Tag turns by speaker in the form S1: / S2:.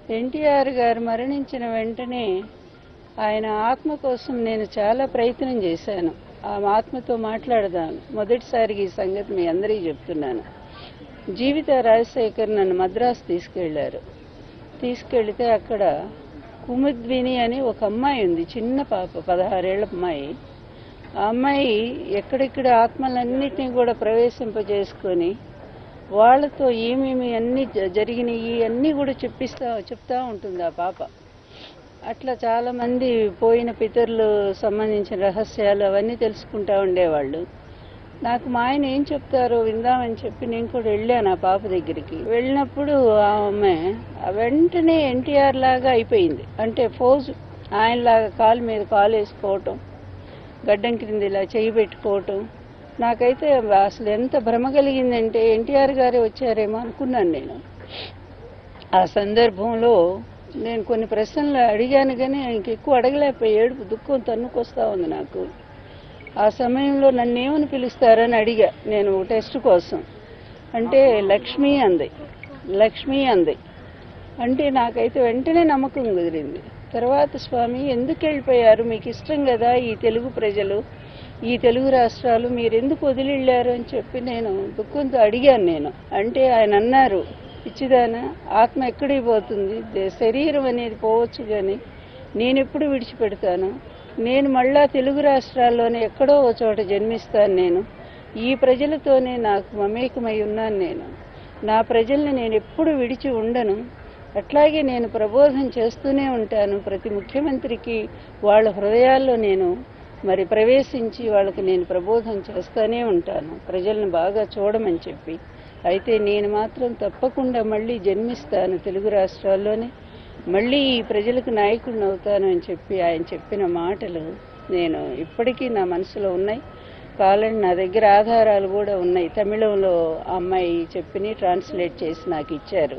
S1: ఎన్టీఆర్ గారు మరణించిన వెంటనే ఆయన ఆత్మ కోసం నేను చాలా ప్రయత్నం చేశాను ఆ ఆత్మతో మాట్లాడదాను మొదటిసారికి ఈ సంగతి మీ అందరికీ చెప్తున్నాను జీవిత రాజశేఖర్ నన్ను మద్రాసు తీసుకెళ్లారు తీసుకెళ్తే అక్కడ కుముద్విని అని ఒక అమ్మాయి ఉంది చిన్న పాప పదహారేళ్ల అమ్మాయి ఆ అమ్మాయి ఎక్కడెక్కడ ఆత్మలన్నిటినీ కూడా ప్రవేశింపజేసుకొని వాళ్ళతో ఏమేమి అన్ని జ- జరిగినాయి అన్నీ కూడా చెప్పిస్తా చెప్తా ఉంటుంది ఆ పాప అట్లా చాలా మంది పోయిన పితరులు సంబంధించిన రహస్యాలు అవన్నీ తెలుసుకుంటా ఉండేవాళ్ళు నాకు మా ఆయన ఏం చెప్తారో విందామని చెప్పి నేను కూడా వెళ్ళాను ఆ పాప దగ్గరికి వెళ్ళినప్పుడు ఆమె వెంటనే ఎన్టీఆర్ లాగా అయిపోయింది అంటే ఫోజు ఆయనలాగా కాలు మీద కాలు వేసుకోవటం గడ్డం క్రింద ఇలా చేయి పెట్టుకోవటం నాకైతే అసలు ఎంత భ్రమ కలిగిందంటే ఎన్టీఆర్ గారే వచ్చారేమో అనుకున్నాను నేను ఆ సందర్భంలో నేను కొన్ని ప్రశ్నలు అడిగాను కానీ ఇంకెక్కువ అడగలేకపోయి ఏడుపు దుఃఖం తన్నుకొస్తా ఉంది నాకు ఆ సమయంలో నన్ను ఏమని పిలుస్తారని అడిగా నేను టెస్ట్ కోసం అంటే లక్ష్మి అంది లక్ష్మి అంది అంటే నాకైతే వెంటనే నమ్మకం కుదిరింది తర్వాత స్వామి ఎందుకు వెళ్ళిపోయారు మీకు ఇష్టం కదా ఈ తెలుగు ప్రజలు ఈ తెలుగు రాష్ట్రాలు మీరు ఎందుకు వదిలి వెళ్ళారు అని చెప్పి నేను దుఃఖంతో అడిగాను నేను అంటే ఆయన అన్నారు పిచ్చిదాన ఆత్మ ఎక్కడికి పోతుంది దే- శరీరం అనేది పోవచ్చు కానీ నేను ఎప్పుడు విడిచిపెడతాను నేను మళ్ళా తెలుగు రాష్ట్రాల్లోనే ఎక్కడో ఓ చోట జన్మిస్తాను నేను ఈ ప్రజలతోనే నాకు మమేకమై ఉన్నాను నేను నా ప్రజల్ని నేను ఎప్పుడు విడిచి ఉండను అట్లాగే నేను ప్రబోధం చేస్తూనే ఉంటాను ప్రతి ముఖ్యమంత్రికి వాళ్ళ హృదయాల్లో నేను మరి ప్రవేశించి వాళ్ళకి నేను ప్రబోధం చేస్తూనే ఉంటాను ప్రజల్ని బాగా చూడమని చెప్పి అయితే నేను మాత్రం తప్పకుండా మళ్ళీ జన్మిస్తాను తెలుగు రాష్ట్రాల్లోనే మళ్ళీ ఈ ప్రజలకు నాయకుడిని అవుతాను అని చెప్పి ఆయన చెప్పిన మాటలు నేను ఇప్పటికీ నా మనసులో ఉన్నాయి కావాలంటే నా దగ్గర ఆధారాలు కూడా ఉన్నాయి తమిళంలో ఆ అమ్మాయి చెప్పిని ట్రాన్స్లేట్ చేసి నాకు ఇచ్చారు